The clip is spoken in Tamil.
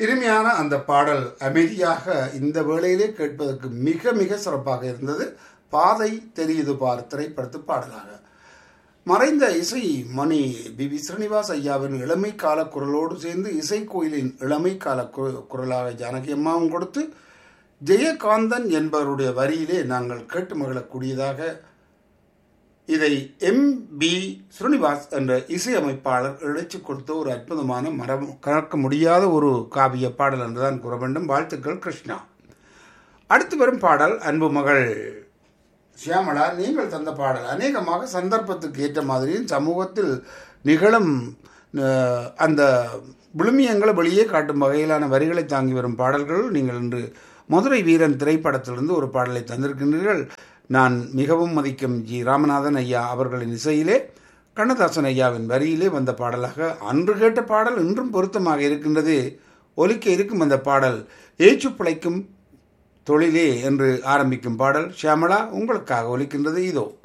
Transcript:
இனிமையான அந்த பாடல் அமைதியாக இந்த வேளையிலே கேட்பதற்கு மிக மிக சிறப்பாக இருந்தது பாதை தெரியுது பார் திரைப்படத்து பாடலாக மறைந்த இசை மணி பி வி ஸ்ரீனிவாஸ் ஐயாவின் இளமை கால குரலோடு சேர்ந்து இசை கோயிலின் இளமை கால கு- குரலாக ஜானகி அம்மாவும் கொடுத்து ஜெயகாந்தன் என்பவருடைய வரியிலே நாங்கள் கேட்டு மகிழக்கூடியதாக இதை எம் பி ஸ்ரீனிவாஸ் என்ற இசையமைப்பாளர் இழைச்சி கொடுத்த ஒரு அற்புதமான மரம் கறக்க முடியாத ஒரு காவிய பாடல் என்றுதான் கூற வேண்டும் வாழ்த்துக்கள் கிருஷ்ணா அடுத்து வரும் பாடல் அன்பு மகள் சியாமளா நீங்கள் தந்த பாடல் அநேகமாக சந்தர்ப்பத்துக்கு ஏற்ற மாதிரியும் சமூகத்தில் நிகழும் அஹ், அந்த விழுமியங்களை வெளியே காட்டும் வகையிலான வரிகளை தாங்கி வரும் பாடல்கள் நீங்கள் இன்று மதுரை வீரன் திரைப்படத்திலிருந்து ஒரு பாடலை தந்திருக்கின்றீர்கள் நான் மிகவும் மதிக்கும் ஜி ராமநாதன் ஐயா அவர்களின் இசையிலே கண்ணதாசன் ஐயாவின் வரியிலே வந்த பாடலாக அன்று கேட்ட பாடல் இன்றும் பொருத்தமாக இருக்கின்றது ஒலிக்க இருக்கும் அந்த பாடல் ஏச்சு பிழைக்கும் தொழிலே என்று ஆரம்பிக்கும் பாடல் ஷியாமளா உங்களுக்காக ஒலிக்கின்றது இதோ